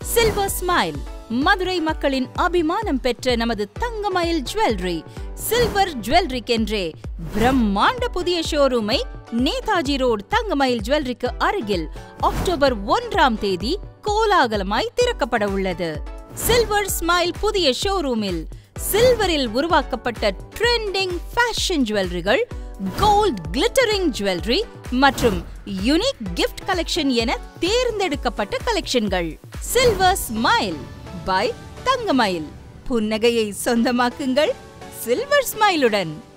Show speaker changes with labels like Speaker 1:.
Speaker 1: silver smile Madurai மக்களின் அபிமானம் பெற்ற நமது தங்கமயில் ஜுவல்லரி சில்வர் ஜுவல்லரிக்கென்றே பிரம்மாண்ட புதிய ஷோரூமை நேதாஜி ரோடு தங்கமயில் ஜுவல்லரிக்கு அருகில் அக்டோபர் ஒன்றாம் தேதி கோலாகலமாய் திறக்கப்பட உள்ளது சில்வர் ஸ்மைல் புதிய ஷோரூமில் சில்வரில் உருவாக்கப்பட்ட ட்ரெண்டிங் ஃபேஷன் ஜுவல்லரிகள் கோல்ட் கிளிட்டரிங் ஜுவல்லரி மற்றும் யுனிக் கிஃப்ட் கலெக்ஷன் என தேர்ந்தெடுக்கப்பட்ட கலெக்ஷன்கள் சில்வர் ஸ்மைல் பை தங்கமயில் புன்னகையை சொந்தமாக்குங்கள் சில்வர் ஸ்மைலுடன்